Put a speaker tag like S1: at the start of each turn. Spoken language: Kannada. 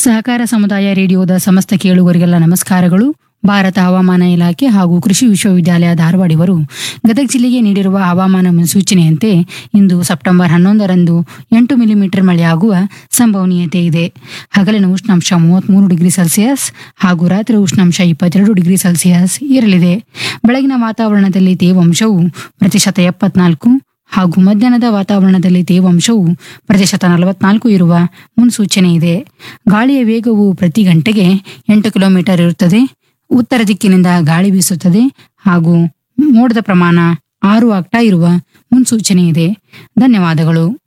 S1: ಸಹಕಾರ ಸಮುದಾಯ ರೇಡಿಯೋದ ಸಮಸ್ತ ಕೇಳುಗರಿಗೆಲ್ಲ ನಮಸ್ಕಾರಗಳು ಭಾರತ ಹವಾಮಾನ ಇಲಾಖೆ ಹಾಗೂ ಕೃಷಿ ವಿಶ್ವವಿದ್ಯಾಲಯ ಧಾರವಾಡ ಇವರು ಗದಗ ಜಿಲ್ಲೆಗೆ ನೀಡಿರುವ ಹವಾಮಾನ ಮುನ್ಸೂಚನೆಯಂತೆ ಇಂದು ಸೆಪ್ಟೆಂಬರ್ ಹನ್ನೊಂದರಂದು ಎಂಟು ಮಿಲಿಮೀಟರ್ ಮಳೆಯಾಗುವ ಸಂಭವನೀಯತೆ ಇದೆ ಹಗಲಿನ ಉಷ್ಣಾಂಶ ಮೂವತ್ಮೂರು ಡಿಗ್ರಿ ಸೆಲ್ಸಿಯಸ್ ಹಾಗೂ ರಾತ್ರಿ ಉಷ್ಣಾಂಶ ಇಪ್ಪತ್ತೆರಡು ಡಿಗ್ರಿ ಸೆಲ್ಸಿಯಸ್ ಇರಲಿದೆ ಬೆಳಗಿನ ವಾತಾವರಣದಲ್ಲಿ ತೇವಾಂಶವು ಪ್ರತಿಶತ ಎಪ್ಪತ್ನಾಲ್ಕು ಹಾಗೂ ಮಧ್ಯಾಹ್ನದ ವಾತಾವರಣದಲ್ಲಿ ತೇವಾಂಶವು ಪ್ರತಿಶತ ನಲವತ್ನಾಲ್ಕು ಇರುವ ಮುನ್ಸೂಚನೆ ಇದೆ ಗಾಳಿಯ ವೇಗವು ಪ್ರತಿ ಗಂಟೆಗೆ ಎಂಟು ಕಿಲೋಮೀಟರ್ ಇರುತ್ತದೆ ಉತ್ತರ ದಿಕ್ಕಿನಿಂದ ಗಾಳಿ ಬೀಸುತ್ತದೆ ಹಾಗೂ ಮೋಡದ ಪ್ರಮಾಣ ಆರು ಆಗ್ತಾ ಇರುವ ಮುನ್ಸೂಚನೆ ಇದೆ ಧನ್ಯವಾದಗಳು